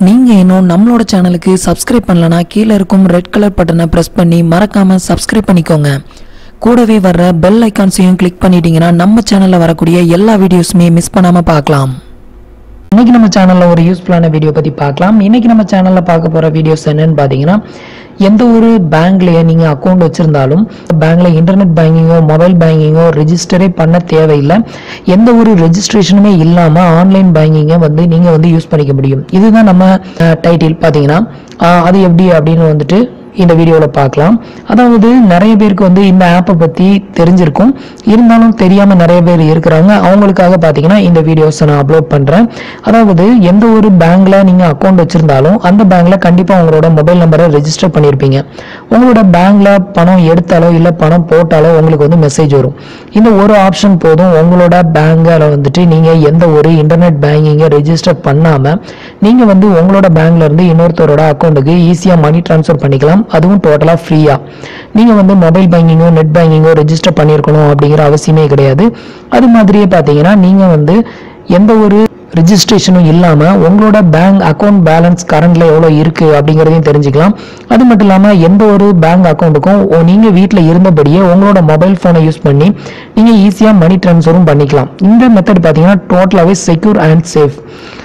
நீங்கள் இன்னும் நம்மளோட சேனலுக்கு சப்ஸ்கிரைப் பண்ணலனா கீழே இருக்கும் ரெட் கலர் பட்டனை ப்ரெஸ் பண்ணி மறக்காமல் சப்ஸ்கிரைப் பண்ணிக்கோங்க கூடவே வர்ற பெல் ஐக்கான்ஸையும் கிளிக் பண்ணிட்டீங்கன்னா நம்ம சேனலில் வரக்கூடிய எல்லா வீடியோஸுமே மிஸ் பண்ணாமல் பார்க்கலாம் இன்னைக்கு நம்ம சேனல்ல ஒரு யூஸ்ஃபுல்லான வீடியோ பத்தி பார்க்கலாம் இன்னைக்கு நம்ம சேனல்ல பார்க்க போற வீடியோஸ் என்னன்னு பாத்தீங்கன்னா எந்த ஒரு பேங்க்லயே நீங்க அக்கௌண்ட் வச்சிருந்தாலும் பேங்க்ல இன்டர்நெட் பேங்கிங்கோ மொபைல் பேங்கிங்கோ ரெஜிஸ்டரே பண்ண தேவையில்லை எந்த ஒரு ரெஜிஸ்ட்ரேஷனுமே இல்லாம ஆன்லைன் பேங்கிங்கை வந்து நீங்க வந்து யூஸ் பண்ணிக்க முடியும் இதுதான் நம்ம டைட்டில் பாத்தீங்கன்னா அஹ், அது எப்படி அப்படின்னு வந்துட்டு இந்த வீடியோவில் பார்க்கலாம் அதாவது நிறைய பேருக்கு வந்து இந்த ஆப்பை பற்றி தெரிஞ்சிருக்கும் இருந்தாலும் தெரியாமல் நிறைய பேர் இருக்கிறாங்க அவங்களுக்காக பார்த்தீங்கன்னா இந்த வீடியோஸை நான் அப்லோட் பண்ணுறேன் அதாவது எந்த ஒரு பேங்க்ல நீங்கள் அக்கௌண்ட் வச்சுருந்தாலும் அந்த பேங்க்ல கண்டிப்பாக உங்களோட மொபைல் நம்பரை ரெஜிஸ்டர் பண்ணியிருப்பீங்க உங்களோட பேங்க்ல பணம் எடுத்தாலோ இல்லை பணம் போட்டாலோ உங்களுக்கு வந்து மெசேஜ் வரும் இந்த ஒரு ஆப்ஷன் போதும் உங்களோட பேங்க்ல வந்துட்டு நீங்கள் எந்த ஒரு இன்டர்நெட் பேங்கிங்கை ரெஜிஸ்டர் பண்ணாமல் நீங்கள் வந்து உங்களோட பேங்க்ல இருந்து இன்னொருத்தரோட அக்கௌண்ட்டுக்கு ஈஸியாக மணி ட்ரான்ஸ்ஃபர் பண்ணிக்கலாம் அதுவும் டோட்டலாக ஃப்ரீயாக நீங்கள் வந்து மொபைல் பேங்கிங்கோ நெட் பேங்கிங்கோ ரெஜிஸ்டர் பண்ணியிருக்கணும் அப்படிங்கிற அவசியமே கிடையாது அது மாதிரியே பார்த்தீங்கன்னா நீங்கள் வந்து எந்த ஒரு ரிஜிஸ்ட்ரேஷனும் இல்லாமல் உங்களோட பேங்க் அக்கௌண்ட் பேலன்ஸ் கரண்ட்ல எவ்வளோ இருக்கு அப்படிங்கிறதையும் தெரிஞ்சுக்கலாம் அது மட்டும் இல்லாமல் எந்த ஒரு பேங்க் அக்கௌண்ட்டுக்கும் நீங்கள் வீட்டில் இருந்தபடியே உங்களோட மொபைல் ஃபோனை யூஸ் பண்ணி நீங்கள் ஈஸியாக மணி ட்ரான்ஸ்ஃபரும் பண்ணிக்கலாம் இந்த மெத்தட் பார்த்தீங்கன்னா டோட்டலாகவே செக்யூர் அண்ட் சேஃப்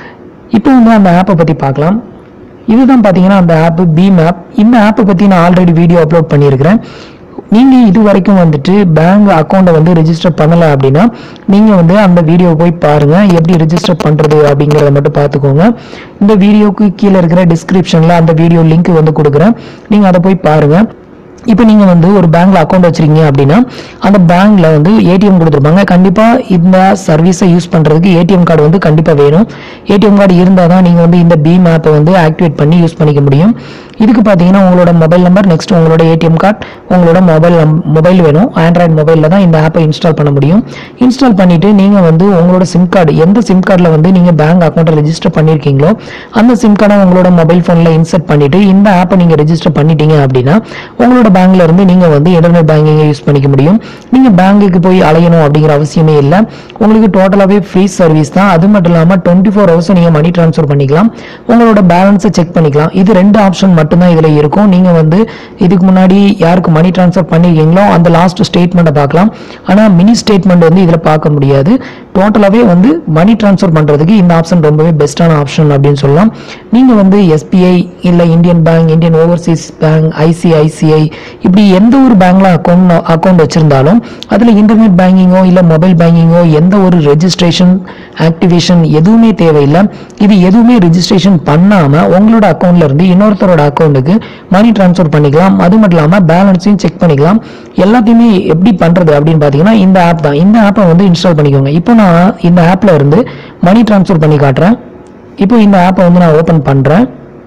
இப்போ வந்து அந்த ஆப்பை பற்றி பார்க்கலாம் இதுதான் பார்த்தீங்கன்னா அந்த ஆப் பீம் ஆப் இந்த ஆப்பை பற்றி நான் ஆல்ரெடி வீடியோ அப்லோட் பண்ணியிருக்கிறேன் நீங்கள் இது வரைக்கும் வந்துட்டு பேங்க் அக்கௌண்ட்டை வந்து ரெஜிஸ்டர் பண்ணலை அப்படின்னா நீங்கள் வந்து அந்த வீடியோ போய் பாருங்கள் எப்படி ரெஜிஸ்டர் பண்ணுறது அப்படிங்கிறத மட்டும் பார்த்துக்கோங்க இந்த வீடியோக்கு கீழே இருக்கிற டிஸ்கிரிப்ஷனில் அந்த வீடியோ லிங்க் வந்து கொடுக்குறேன் நீங்கள் அதை போய் பாருங்கள் இப்போ நீங்கள் வந்து ஒரு பேங்க்ல அக்கௌண்ட் வச்சிருக்கீங்க அப்படின்னா அந்த பேங்க்ல வந்து ஏடிஎம் கொடுத்துருப்பாங்க கண்டிப்பாக இந்த சர்வீஸை யூஸ் பண்ணுறதுக்கு ஏடிஎம் கார்டு வந்து கண்டிப்பாக வேணும் ஏடிஎம் கார்டு இருந்தால் தான் நீங்கள் வந்து இந்த பீம் ஆப்பை வந்து ஆக்டிவேட் பண்ணி யூஸ் பண்ணிக்க முடியும் இதுக்கு பார்த்தீங்கன்னா உங்களோட மொபைல் நம்பர் நெக்ஸ்ட் உங்களோட ஏடிஎம் கார்டு உங்களோட மொபைல் மொபைல் வேணும் ஆண்ட்ராய்டு மொபைலில் தான் இந்த ஆப்பை இன்ஸ்டால் பண்ண முடியும் இன்ஸ்டால் பண்ணிட்டு நீங்கள் வந்து உங்களோட சிம் கார்டு எந்த சிம் கார்டில் வந்து நீங்கள் பேங்க் அக்கௌண்ட்டை ரெஜிஸ்டர் பண்ணியிருக்கீங்களோ அந்த சிம் கார்டை உங்களோட மொபைல் ஃபோனில் இன்சர்ட் பண்ணிட்டு இந்த ஆப்பை நீங்கள் ரெஜிஸ்டர் பண்ணிட்டீங்க அப்படின்னா உங்களோட பேங்க்ல இருந்து நீங்கள் வந்து இன்டர்நெட் பேங்கிங்கை யூஸ் பண்ணிக்க முடியும் நீங்கள் பேங்க்குக்கு போய் அலையணும் அப்படிங்கிற அவசியமே இல்லை உங்களுக்கு டோட்டலாகவே ஃப்ரீ சர்வீஸ் தான் அது மட்டும் இல்லாமல் டுவெண்ட்டி ஃபோர் ஹவர்ஸ் நீங்கள் மணி ட்ரான்ஸ்ஃபர் பண்ணிக்கலாம் உங்களோட பேலன்ஸை செக் பண்ணிக்கலாம் இது ரெண்டு ஆப்ஷன் மட்டும்தான் இதில் இருக்கும் நீங்கள் வந்து இதுக்கு முன்னாடி யாருக்கு மணி ட்ரான்ஸ்ஃபர் பண்ணிருக்கீங்களோ அந்த லாஸ்ட் ஸ்டேட்மெண்ட்டை பார்க்கலாம் ஆனால் மினி ஸ்டேட்மெண்ட் வந்து இதில் பார்க்க முடியாது டோட்டலாகவே வந்து மணி ட்ரான்ஸ்ஃபர் பண்ணுறதுக்கு இந்த ஆப்ஷன் ரொம்பவே பெஸ்ட்டான ஆப்ஷன் அப்படின்னு சொல்லலாம் நீங்கள் வந்து எஸ்பிஐ இல்லை Indian Bank Indian Overseas Bank ICICI இப்படி எந்த ஒரு பேங்க்ல அக்கௌண்ட் அக்கௌண்ட் வச்சிருந்தாலும் அதில் இன்டர்நெட் பேங்கிங்கோ இல்லை மொபைல் பேங்கிங்கோ எந்த ஒரு ரெஜிஸ்ட்ரேஷன் ஆக்டிவேஷன் எதுவுமே தேவையில்லை இது எதுவுமே ரெஜிஸ்ட்ரேஷன் பண்ணாமல் உங்களோட அக்கௌண்ட்ல இருந்து இன்னொருத்தரோட அக்கௌண்ட்டுக்கு மணி ட்ரான்ஸ்ஃபர் பண்ணிக்கலாம் அது மட்டும் இல்லாமல் பேலன்ஸையும் செக் பண்ணிக்கலாம் எல்லாத்தையுமே எப்படி பண்ணுறது அப்படின்னு பார்த்தீங்கன்னா இந்த ஆப் தான் இந்த ஆப்பை வந்து இன்ஸ்டால் பண்ணிக்கோங்க இப்போ நான் இந்த ஆப்பில் இருந்து மணி ட்ரான்ஸ்ஃபர் பண்ணி காட்டுறேன் இப்போ இந்த ஆப்பை வந்து நான் ஓப்பன் பண்ணுறேன்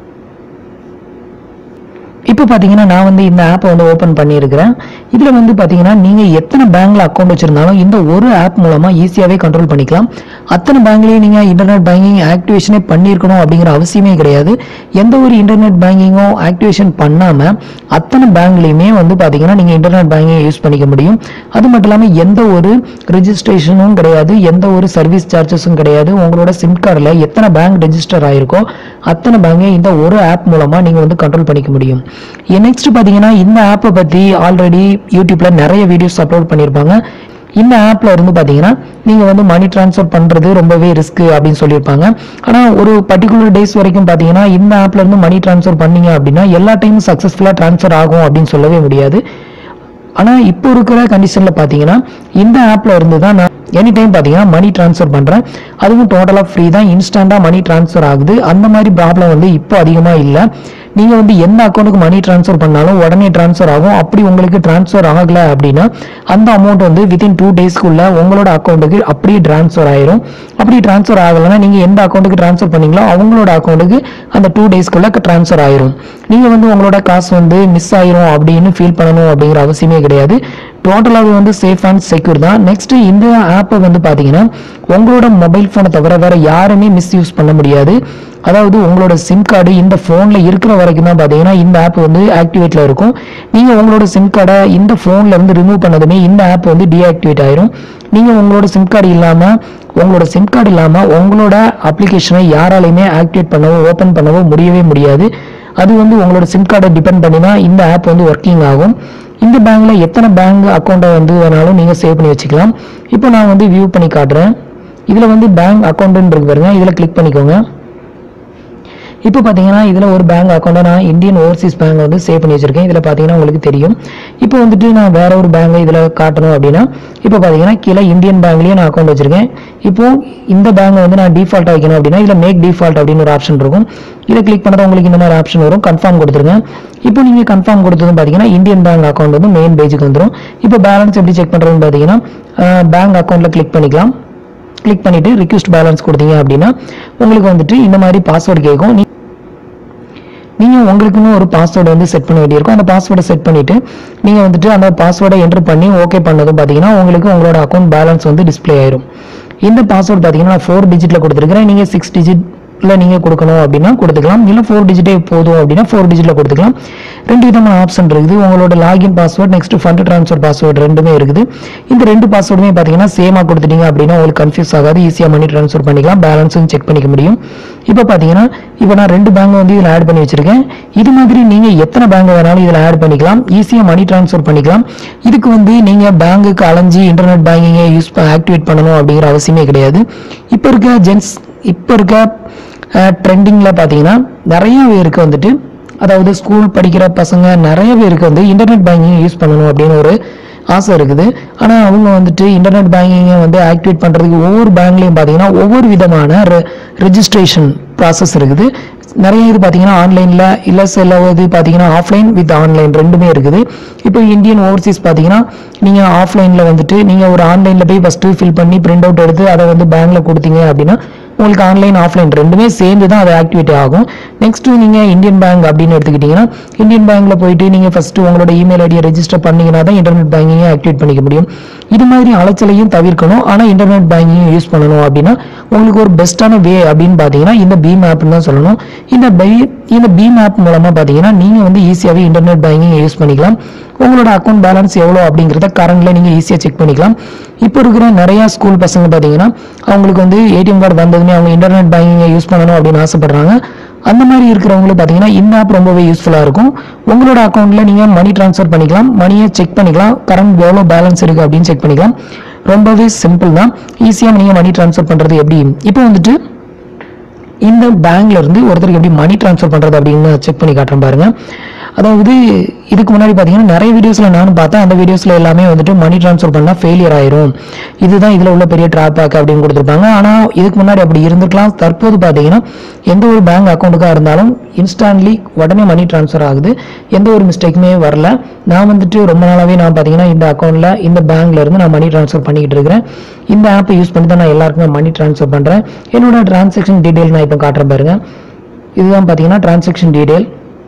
இப்போ பார்த்தீங்கன்னா நான் வந்து இந்த ஆப்பை வந்து ஓப்பன் பண்ணியிருக்கிறேன் இதில் வந்து பார்த்தீங்கன்னா நீங்கள் எத்தனை பேங்க்ல அக்கௌண்ட் வச்சிருந்தாலும் இந்த ஒரு ஆப் மூலமாக ஈஸியாகவே கண்ட்ரோல் பண்ணிக்கலாம் அத்தனை பேங்க்லேயும் நீங்கள் இன்டர்நெட் பேங்கிங் ஆக்டிவேஷனே பண்ணியிருக்கணும் அப்படிங்கிற அவசியமே கிடையாது எந்த ஒரு இன்டர்நெட் பேங்கிங்கும் ஆக்டிவேஷன் பண்ணாமல் அத்தனை பேங்க்லேயுமே வந்து பார்த்தீங்கன்னா நீங்கள் இன்டர்நெட் பேங்கிங் யூஸ் பண்ணிக்க முடியும் அது மட்டும் இல்லாமல் எந்த ஒரு ரெஜிஸ்ட்ரேஷனும் கிடையாது எந்த ஒரு சர்வீஸ் சார்ஜஸும் கிடையாது உங்களோட சிம் கார்டில் எத்தனை பேங்க் ரெஜிஸ்டர் ஆயிருக்கோ அத்தனை பேங்கை இந்த ஒரு ஆப் மூலமாக நீங்கள் வந்து கண்ட்ரோல் பண்ணிக்க முடியும் நெக்ஸ்ட் பார்த்தீங்கன்னா இந்த ஆப்பை பற்றி ஆல்ரெடி யூடியூப்ல நிறைய வீடியோஸ் அப்லோட் பண்ணியிருப்பாங்க இந்த ஆப்ல இருந்து பார்த்தீங்கன்னா நீங்கள் வந்து மணி ட்ரான்ஸ்ஃபர் பண்ணுறது ரொம்பவே ரிஸ்க் அப்படின்னு சொல்லியிருப்பாங்க ஆனால் ஒரு பர்டிகுலர் டேஸ் வரைக்கும் பார்த்தீங்கன்னா இந்த ஆப்ல இருந்து மணி ட்ரான்ஸ்ஃபர் பண்ணீங்க அப்படின்னா எல்லா டைமும் சக்ஸஸ்ஃபுல்லாக ட்ரான்ஸ்ஃபர் ஆகும் அப்படின்னு சொல்லவே முடியாது ஆனால் இப்போ இருக்கிற கண்டிஷனில் பார்த்தீங்கன்னா இந்த ஆப்பில் இருந்து தான் நான் எனி டைம் பார்த்தீங்கன்னா மணி ட்ரான்ஸ்ஃபர் பண்ணுறேன் அதுவும் டோட்டலாக ஃப்ரீ தான் இன்ஸ்டண்ட்டாக மணி ட்ரான்ஸ்ஃபர் ஆகுது அந்த மாதிரி ப்ராப்ளம் வந்து இப்போ அதிகமாக இல்லை நீங்கள் வந்து எந்த அக்கௌண்ட்டுக்கு மணி ட்ரான்ஸ்ஃபர் பண்ணாலும் உடனே ட்ரான்ஸ்ஃபர் ஆகும் அப்படி உங்களுக்கு ட்ரான்ஸ்ஃபர் ஆகலை அப்படின்னா அந்த அமௌண்ட் வந்து வித்தின் டூ டேஸ்க்குள்ள உங்களோட அக்கௌண்ட்டுக்கு அப்படியே ட்ரான்ஸ்ஃபர் ஆயிரும் அப்படி ட்ரான்ஸ்ஃபர் ஆகலைன்னா நீங்கள் எந்த அக்கௌண்ட்டுக்கு ட்ரான்ஸ்ஃபர் பண்ணீங்களோ அவங்களோட அக்கௌண்ட்டுக்கு அந்த டூ டேஸ்க்குள்ள ட்ரான்ஸ்ஃபர் ஆயிரும் நீங்கள் வந்து உங்களோட காசு வந்து மிஸ் ஆயிரும் அப்படின்னு ஃபீல் பண்ணணும் அப்படிங்கிற அவசியமே கிடையாது டோட்டலாகவே வந்து சேஃப் அண்ட் செக்யூர் தான் நெக்ஸ்ட் இந்த ஆப்பை வந்து பார்த்தீங்கன்னா உங்களோட மொபைல் ஃபோனை தவிர வேற யாருமே மிஸ்யூஸ் பண்ண முடியாது அதாவது உங்களோட சிம் கார்டு இந்த ஃபோனில் இருக்கிற வரைக்கும் தான் பார்த்தீங்கன்னா இந்த ஆப் வந்து ஆக்டிவேட்டில் இருக்கும் நீங்கள் உங்களோட சிம் கார்டை இந்த ஃபோனில் இருந்து ரிமூவ் பண்ணதுமே இந்த ஆப் வந்து டீஆக்டிவேட் ஆயிரும் நீங்கள் உங்களோட சிம் கார்டு இல்லாமல் உங்களோட சிம் கார்டு இல்லாமல் உங்களோட அப்ளிகேஷனை யாராலையுமே ஆக்டிவேட் பண்ணவோ ஓப்பன் பண்ணவோ முடியவே முடியாது அது வந்து உங்களோட சிம் கார்டை டிபெண்ட் பண்ணி தான் இந்த ஆப் வந்து ஒர்க்கிங் ஆகும் இந்த பேங்க்ல எத்தனை பேங்க் அக்கௌண்ட்டை வந்து வேணாலும் நீங்கள் சேவ் பண்ணி வச்சுக்கலாம் இப்போ நான் வந்து வியூ பண்ணி காட்டுறேன் இதில் வந்து பேங்க் அக்கௌண்ட்டுன்னு இருக்கு பாருங்க இதில் கிளிக் பண்ணிக்கோங்க இப்போ பார்த்தீங்கன்னா இதில் ஒரு பேங்க் அக்கௌண்ட்டை நான் இந்தியன் ஓவர்சீஸ் பேங்க் வந்து சேவ் பண்ணி வச்சிருக்கேன் இதில் பார்த்தீங்கன்னா உங்களுக்கு தெரியும் இப்போ வந்துட்டு நான் வேற ஒரு பேங்கை இதில் காட்டணும் அப்படின்னா இப்போ பார்த்தீங்கன்னா கீழே இந்தியன் பேங்க்லேயே நான் அக்கௌண்ட் வச்சிருக்கேன் இப்போ இந்த பேங்கை வந்து நான் டிஃபால்ட்டாக வைக்கணும் அப்படின்னா இதில் மேக் டிஃபால்ட் அப்படின்னு ஒரு ஆப்ஷன் இருக்கும் இதை கிளிக் பண்ணால் உங்களுக்கு இந்த மாதிரி ஆப்ஷன் வரும் கன்ஃபார்ம் கொடுத்துருங்க இப்போ நீங்கள் கன்ஃபார்ம் கொடுத்ததும் பார்த்தீங்கன்னா இந்தியன் பேங்க் அக்கௌண்ட் வந்து மெயின் பேஜுக்கு வந்துடும் இப்போ பேலன்ஸ் எப்படி செக் பண்ணுறதுன்னு பார்த்தீங்கன்னா பேங்க் அக்கௌண்ட்டில் கிளிக் பண்ணிக்கலாம் கிளிக் பண்ணிட்டு ரிக்வெஸ்ட் பேலன்ஸ் கொடுத்தீங்க அப்படின்னா உங்களுக்கு வந்துட்டு இந்த மாதிரி பாஸ்வேர்டு கேட்கும் நீ- நீங்க உங்களுக்குன்னு ஒரு பாஸ்வேர்டு வந்து செட் பண்ண வேண்டியிருக்கும் அந்த பாஸ்வேர்டை செட் பண்ணிட்டு நீங்க வந்துட்டு அந்த பாஸ்வேர்டை என்டர் பண்ணி ஓகே பண்ணதும் பாத்தீங்கன்னா உங்களுக்கு உங்களோட அக்கௌண்ட் பேலன்ஸ் வந்து டிஸ்ப்ளே ஆயிரும் இந்த பாஸ்வேர்டு பாத்தீங்கன்னா நான் ஃபோர் டிஜிட்ல கொடுத்துருக்கிறேன் நீங்க சிக்ஸ் டிஜிட்ல நீங்க கொடுக்கணும் அப்படின்னா கொடுத்துக்கலாம் இல்ல ஃபோர் டிஜிட்டே போதும் அப்படின்னா ஃபோர் டிஜிட்ல கொடுத்துக்கலாம் ரெண்டு விதமான ஆப்ஷன் இருக்குது உங்களோட login password next fund transfer password ரெண்டுமே இருக்குது இந்த ரெண்டு பாஸ்வேர்டுமே பாத்தீங்கன்னா சேமா கொடுத்துட்டீங்க அப்படின்னா உங்களுக்கு கன்ஃபியூஸ் ஆகாது ஈஸியா மணி ட்ரான்ஸ்ஃபர் பண்ணிக்கலாம் பேலன்ஸும் செக் பண்ணிக்க முடியும் இப்போ பாத்தீங்கன்னா இப்போ நான் ரெண்டு பேங்க் வந்து இதில் ஆட் பண்ணி வச்சிருக்கேன் இது மாதிரி நீங்க எத்தனை பேங்க் வேணாலும் இதில் ஆட் பண்ணிக்கலாம் ஈஸியா மணி ட்ரான்ஸ்ஃபர் பண்ணிக்கலாம் இதுக்கு வந்து நீங்க பேங்குக்கு அலைஞ்சு இன்டர்நெட் பேங்கிங்கை யூஸ் ஆக்டிவேட் பண்ணணும் அப்படிங்கிற அவசியமே கிடையாது இப்போ இருக்க ஜென்ஸ் இப்போ இருக்க ட்ரெண்டிங்கில் பார்த்தீங்கன்னா நிறைய பேருக்கு வந்துட்டு அதாவது ஸ்கூல் படிக்கிற பசங்க நிறைய பேருக்கு வந்து இன்டர்நெட் பேங்கிங் யூஸ் பண்ணணும் அப்படின்னு ஒரு ஆசை இருக்குது ஆனால் அவங்க வந்துட்டு இன்டர்நெட் பேங்கிங்கை வந்து ஆக்டிவேட் பண்ணுறதுக்கு ஒவ்வொரு பேங்க்லையும் பார்த்தீங்கன்னா ஒவ்வொரு விதமான ரெஜிஸ்ட்ரேஷன் ப்ராசஸ் இருக்குது நிறைய இது பார்த்தீங்கன்னா ஆன்லைனில் இல்லை சில இது பார்த்தீங்கன்னா ஆஃப்லைன் வித் ஆன்லைன் ரெண்டுமே இருக்குது இப்போ இந்தியன் ஓவர்சீஸ் பார்த்தீங்கன்னா நீங்கள் ஆஃப்லைனில் வந்துட்டு நீங்கள் ஒரு ஆன்லைனில் போய் ஃபஸ்ட்டு ஃபில் பண்ணி பிரிண்ட் அவுட் எடுத்து அதை வந்து பேங்க்கில் கொடுத்தீங்க அப்படின்னா உங்களுக்கு ஆன்லைன் ஆஃப்லைன் ரெண்டுமே சேர்ந்து தான் அது ஆக்டிவேட் ஆகும் நெக்ஸ்ட் நீங்கள் இந்தியன் பேங்க் அப்படின்னு எடுத்துக்கிட்டிங்கன்னா இந்தியன் பேங்க்ல போயிட்டு நீங்கள் ஃபர்ஸ்ட் உங்களோட இமெயில் ஐடியை ரெஜிஸ்டர் பண்ணீங்கன்னா தான் இன்டர்நெட் பேங்கிங்கை ஆக்டிவேட் பண்ணிக்க முடியும் இது மாதிரி அலைச்சலையும் தவிர்க்கணும் ஆனால் இன்டர்நெட் பேங்கிங் யூஸ் பண்ணணும் அப்படின்னா உங்களுக்கு ஒரு பெஸ்ட்டான வே அப்படின்னு பார்த்தீங்கன்னா இந்த பீம் ஆப்னு தான் சொல்லணும் இந்த பை இந்த பீம் ஆப் மூலமாக பார்த்தீங்கன்னா நீங்கள் வந்து ஈஸியாகவே இன்டர்நெட் பேங்கிங் யூஸ் பண்ணிக்கலாம் உங்களோட அக்கௌண்ட் பேலன்ஸ் எவ்வளோ அப்படிங்கிறத கரண்ட்ல நீங்கள் ஈஸியாக செக் பண்ணிக்கலாம் இப்போ இருக்கிற நிறைய ஸ்கூல் பசங்க பார்த்தீங்கன்னா அவங்களுக்கு வந்து ஏடிஎம் கார்டு வந்ததுமே அவங்க இன்டர்நெட் பேங்கிங்கை யூஸ் பண்ணணும் அப்படின்னு ஆசைப்படுறாங்க அந்த மாதிரி இருக்கிறவங்களுக்கு பார்த்தீங்கன்னா இந்த ஆப் ரொம்பவே யூஸ்ஃபுல்லாக இருக்கும் உங்களோட அக்கௌண்ட்டில் நீங்கள் மணி ட்ரான்ஸ்ஃபர் பண்ணிக்கலாம் மணியை செக் பண்ணிக்கலாம் கரண்ட் எவ்வளோ பேலன்ஸ் இருக்குது அப்படின்னு செக் பண்ணிக்கலாம் ரொம்பவே சிம்பிள் தான் ஈஸியாக நீங்கள் மணி ட்ரான்ஸ்ஃபர் பண்ணுறது எப்படி இப்போ வந்துட்டு இந்த பேங்க்ல இருந்து ஒருத்தருக்கு எப்படி மணி ட்ரான்ஸ்ஃபர் பண்றது அப்படின்னு செக் பண்ணி காட்டுறேன் பாருங்க அதாவது இதுக்கு முன்னாடி பார்த்தீங்கன்னா நிறைய வீடியோஸ்ல நானும் பார்த்தேன் அந்த வீடியோஸ்ல எல்லாமே வந்துட்டு மணி ட்ரான்ஸ்ஃபர் பண்ணா ஃபெயிலியர் ஆயிரும் இதுதான் இதுல உள்ள பெரிய ட்ராபேக் அப்படின்னு கொடுத்துருப்பாங்க ஆனா இதுக்கு முன்னாடி அப்படி இருந்திருக்கலாம் தற்போது பார்த்தீங்கன்னா எந்த ஒரு பேங்க் அக்கௌண்ட்டுக்காக இருந்தாலும் இன்ஸ்டன்ட்லி உடனே மணி ட்ரான்ஸ்ஃபர் ஆகுது எந்த ஒரு மிஸ்டேக்குமே வரல நான் வந்துட்டு ரொம்ப நாளாவே நான் பார்த்தீங்கன்னா இந்த அக்கௌண்ட்ல இந்த பேங்க்ல இருந்து நான் மணி ட்ரான்ஸ்ஃபர் பண்ணிக்கிட்டு இருக்கிறேன் இந்த ஆப்பை யூஸ் பண்ணி தான் நான் எல்லாருக்குமே மணி ட்ரான்ஸ்ஃபர் பண்றேன் என்னோட டிரான்சாக்ஷன் டீடைல் நான் இப்போ காட்டுறேன் பாருங்க இதுதான் பார்த்தீங்கன்னா டிரான்சாக்ஷன் டீடைல்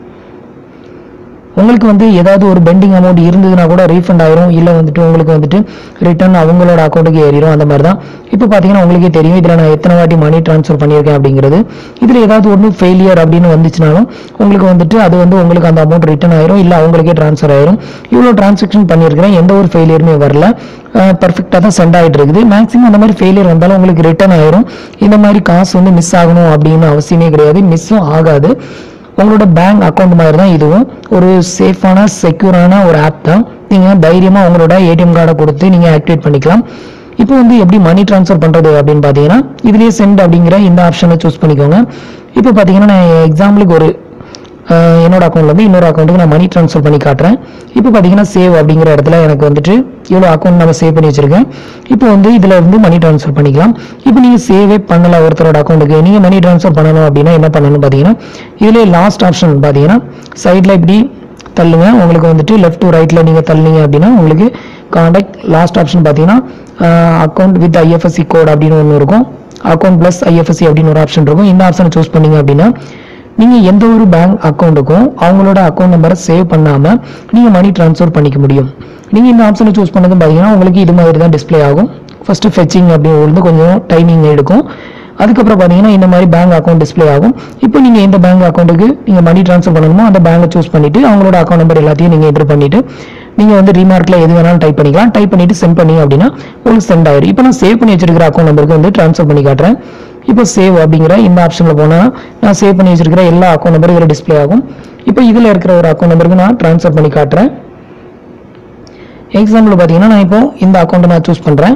உங்களுக்கு வந்து ஏதாவது ஒரு பெண்டிங் அமௌண்ட் இருந்ததுன்னா கூட ரீஃபண்ட் ஆயிரும் இல்லை வந்துட்டு உங்களுக்கு வந்துட்டு ரிட்டர்ன் அவங்களோட அக்கௌண்ட்டுக்கு ஏறிடும் அந்த மாதிரி தான் இப்போ பார்த்தீங்கன்னா உங்களுக்கே தெரியும் இதில் நான் எத்தனை வாட்டி மணி ட்ரான்ஸ்ஃபர் பண்ணியிருக்கேன் அப்படிங்கிறது இதில் ஏதாவது ஒன்று ஃபெயிலியர் அப்படின்னு வந்துச்சுனாலும் உங்களுக்கு வந்துட்டு அது வந்து உங்களுக்கு அந்த அமௌண்ட் ரிட்டர்ன் ஆயிரும் இல்லை அவங்களுக்கே ட்ரான்ஸ்ஃபர் ஆயிரும் இவ்வளோ டிரான்சாக்ஷன் பண்ணியிருக்கிறேன் எந்த ஒரு ஃபெயிலியருமே வரல பர்ஃபெக்டாக தான் சென்ட் ஆகிட்டு இருக்குது மேக்ஸிமம் அந்த மாதிரி ஃபெயிலியர் வந்தாலும் உங்களுக்கு ரிட்டர்ன் ஆயிரும் இந்த மாதிரி காசு வந்து மிஸ் ஆகணும் அப்படின்னு அவசியமே கிடையாது மிஸ்ஸும் ஆகாது உங்களோட பேங்க் அக்கௌண்ட் மாதிரி தான் இதுவும் ஒரு சேஃபான செக்யூரான ஒரு ஆப் தான் நீங்கள் தைரியமாக உங்களோட ஏடிஎம் கார்டை கொடுத்து நீங்கள் ஆக்டிவேட் பண்ணிக்கலாம் இப்போ வந்து எப்படி மணி ட்ரான்ஸ்ஃபர் பண்ணுறது அப்படின்னு பார்த்தீங்கன்னா இதுலேயே சென்ட் அப்படிங்கிற இந்த ஆப்ஷனை சூஸ் பண்ணிக்கோங்க இப்போ பார்த்தீங்கன்னா நான் எக்ஸாம்பிளுக்கு ஒரு அஹ், என்னோட அக்கௌண்ட்லேருந்து இன்னொரு அக்கௌண்ட்டுக்கு நான் மணி ட்ரான்ஸ்ஃபர் பண்ணி காட்டுறேன் இப்போ பார்த்தீங்கன்னா சேவ் அப்படிங்கிற இடத்துல எனக்கு வந்துட்டு இவ்வளோ அக்கௌண்ட் நம்ம சேவ் பண்ணி வச்சிருக்கேன் இப்போ வந்து இதில் இருந்து மணி ட்ரான்ஸ்ஃபர் பண்ணிக்கலாம் இப்போ நீங்கள் சேவே பண்ணல ஒருத்தரோட அக்கௌண்ட்டுக்கு நீங்கள் மணி ட்ரான்ஸ்ஃபர் பண்ணணும் அப்படின்னா என்ன பண்ணணும் பார்த்தீங்கன்னா இதிலே லாஸ்ட் ஆப்ஷன் பார்த்தீங்கன்னா சைடில் இப்படி தள்ளுங்க உங்களுக்கு வந்துட்டு லெஃப்ட் டு ரைட்டில் நீங்கள் தள்ளுனீங்க அப்படின்னா உங்களுக்கு காண்டாக்ட் லாஸ்ட் ஆப்ஷன் பார்த்தீங்கன்னா அக்கௌண்ட் வித் ஐஎஃப்எஸ்சி கோட் அப்படின்னு ஒன்று இருக்கும் அக்கௌண்ட் ப்ளஸ் ஐஎஃப்எஸ்சி அப்படின்னு ஒரு ஆப்ஷன் இருக்கும் இந்த ஆப்ஷனை சூஸ் பண்ணீங்க அப்படின்னா நீங்கள் எந்த ஒரு பேங்க் அக்கௌண்ட்டுக்கும் அவங்களோட அக்கௌண்ட் நம்பரை சேவ் பண்ணாமல் நீங்கள் மணி ட்ரான்ஸ்ஃபர் பண்ணிக்க முடியும் நீங்கள் இந்த ஆப்ஷனை சூஸ் பண்ணதும் பார்த்தீங்கன்னா உங்களுக்கு இது மாதிரி தான் டிஸ்ப்ளே ஆகும் ஃபஸ்ட்டு ஃபெச்சிங் அப்படிங்கிறது கொஞ்சம் டைமிங் எடுக்கும் அதுக்கப்புறம் பார்த்தீங்கன்னா இந்த மாதிரி பேங்க் அக்கௌண்ட் டிஸ்ப்ளே ஆகும் இப்போ நீங்கள் எந்த பேங்க் அக்கௌண்ட்டுக்கு நீங்கள் மணி ட்ரான்ஸ்ஃபர் பண்ணணுமோ அந்த பேங்கை சூஸ் பண்ணிவிட்டு அவங்களோட அக்கௌண்ட் நம்பர் எல்லாத்தையும் நீங்கள் என்ட்ரு பண்ணிவிட்டு நீங்கள் வந்து ரீமார்க்கில் எது வேணாலும் டைப் பண்ணிக்கலாம் டைப் பண்ணிவிட்டு சென்ட் பண்ணி அப்படின்னா உங்களுக்கு சென்ட் ஆயிடும் இப்போ நான் சேவ் பண்ணி வச்சிருக்கிற அக்கௌண்ட் நம்பருக்கு வந்து ட்ரான்ஸ்ஃபர் பண்ணி காட்டுறேன் இப்போ சேவ் அப்படிங்கிற இந்த ஆப்ஷனில் போனால் நான் சேவ் பண்ணி வச்சிருக்கிற எல்லா அக்கௌண்ட் நம்பரும் இதில் டிஸ்ப்ளே ஆகும் இப்போ இதில் இருக்கிற ஒரு அக்கௌண்ட் நம்பருக்கு நான் ட்ரான்ஸ்ஃபர் பண்ணி காட்டுறேன் எக்ஸாம்பிள் பார்த்தீங்கன்னா நான் இப்போ இந்த அக்கௌண்ட்டை நான் சூஸ் பண்ணுறேன்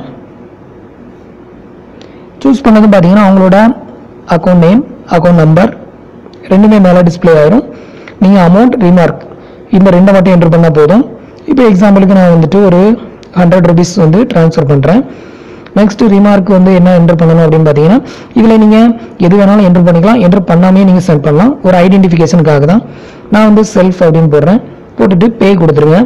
சூஸ் பண்ணது பார்த்தீங்கன்னா அவங்களோட அக்கௌண்ட் நேம் அக்கௌண்ட் நம்பர் ரெண்டுமே மேலே டிஸ்ப்ளே ஆயிரும் நீங்கள் அமௌண்ட் ரிமார்க் இந்த ரெண்டை மட்டும் என்ட்ரு பண்ணால் போதும் இப்போ எக்ஸாம்பிளுக்கு நான் வந்துட்டு ஒரு ஹண்ட்ரட் ருபீஸ் வந்து ட்ரான்ஸ்ஃபர் பண்ணுறேன் நெக்ஸ்ட் ரிமார்க் வந்து என்ன என்ட்ரு பண்ணணும் அப்படின்னு பார்த்தீங்கன்னா இதில் நீங்கள் எது வேணாலும் என்ட்ரு பண்ணிக்கலாம் என்ட்ரு பண்ணாமே நீங்கள் சென்ட் பண்ணலாம் ஒரு ஐடென்டிஃபிகேஷனுக்காக தான் நான் வந்து செல்ஃப் அப்படின்னு போடுறேன் போட்டுட்டு பே கொடுத்துருங்க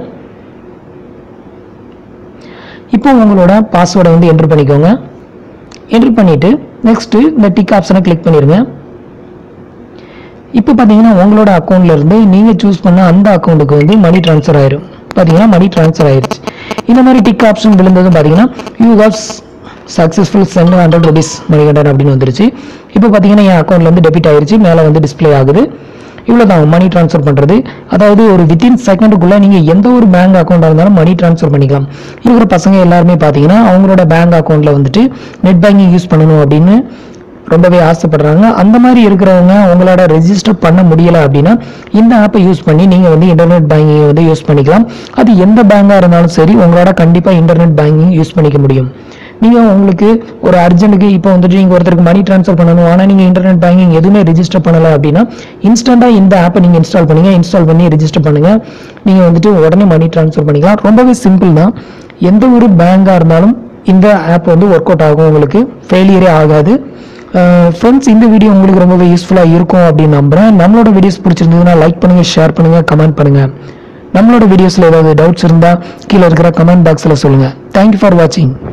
இப்போ உங்களோட பாஸ்வேர்டை வந்து என்ட்ரு பண்ணிக்கோங்க என்ட்ரு பண்ணிவிட்டு நெக்ஸ்ட்டு இந்த டிக் ஆப்ஷனை கிளிக் பண்ணிடுங்க இப்போ பார்த்தீங்கன்னா உங்களோட அக்கௌண்ட்ல இருந்து நீங்கள் சூஸ் பண்ண அந்த அக்கௌண்ட்டுக்கு வந்து மணி ட்ரான்ஸ்ஃபர் ஆயிரும் பார்த்தீங்கன்னா மணி ட்ரான்ஸ்ஃபர் ஆயிருச்சு இந்த மாதிரி டிக் ஆப்ஷன் விழுந்ததும் பார்த்தீங்கன்னா you have successful sent hundred rupees Manikandan அப்படின்னு வந்துருச்சு இப்போ பார்த்தீங்கன்னா என் அக்கௌண்ட்ல வந்து டெபிட் ஆயிருச்சு மேலே வந்து டிஸ்ப்ளே ஆகுது இவ்வளோ தான் மணி ட்ரான்ஸ்ஃபர் பண்ணுறது அதாவது ஒரு வித்தின் செகண்டுக்குள்ளே நீங்கள் எந்த ஒரு பேங்க் அக்கௌண்ட்டாக இருந்தாலும் மணி ட்ரான்ஸ்ஃபர் பண்ணிக்கலாம் இருக்கிற பசங்க எல்லாருமே பார்த்தீங்கன்னா அவங்களோட பேங்க் அக்கௌண்ட்டில் வந்துட்டு நெட் பேங்கிங் யூஸ் பண்ணணும் அப்படின்னு ரொம்பவே ஆசைப்படுறாங்க அந்த மாதிரி இருக்கிறவங்க உங்களோட ரெஜிஸ்டர் பண்ண முடியல அப்படின்னா இந்த ஆப்பை யூஸ் பண்ணி நீங்கள் வந்து இன்டர்நெட் பேங்கிங் வந்து யூஸ் பண்ணிக்கலாம் அது எந்த பேங்காக இருந்தாலும் சரி உங்களோட கண்டிப்பாக இன்டர்நெட் பேங்கிங் யூஸ் பண்ணிக்க முடியும் நீங்கள் உங்களுக்கு ஒரு அர்ஜென்ட்டுக்கு இப்போ வந்துட்டு நீங்கள் ஒருத்தருக்கு மணி ட்ரான்ஸ்ஃபர் பண்ணணும் ஆனால் நீங்கள் இன்டர்நெட் பேங்கிங் எதுவுமே ரெஜிஸ்டர் பண்ணலை அப்படின்னா இன்ஸ்டண்ட்டாக இந்த ஆப்பை நீங்கள் இன்ஸ்டால் பண்ணுங்க இன்ஸ்டால் பண்ணி ரெஜிஸ்டர் பண்ணுங்கள் நீங்கள் வந்துட்டு உடனே மணி ட்ரான்ஸ்ஃபர் பண்ணிக்கலாம் ரொம்பவே சிம்பிள் தான் எந்த ஒரு பேங்காக இருந்தாலும் இந்த ஆப் வந்து ஒர்க் அவுட் ஆகும் உங்களுக்கு ஃபெயிலியரே ஆகாது ஃப்ரெண்ட்ஸ் இந்த வீடியோ உங்களுக்கு ரொம்பவே யூஸ்ஃபுல்லாக இருக்கும் அப்படின்னு நம்புறேன் நம்மளோட வீடியோஸ் பிடிச்சிருந்ததுன்னா லைக் பண்ணுங்க ஷேர் பண்ணுங்க கமெண்ட் பண்ணுங்க நம்மளோட வீடியோஸில் ஏதாவது டவுட்ஸ் இருந்தால் கீழே இருக்கிற கமெண்ட் பாக்ஸில் சொல்லுங்கள் தேங்க்யூ ஃபார் வாட்சிங்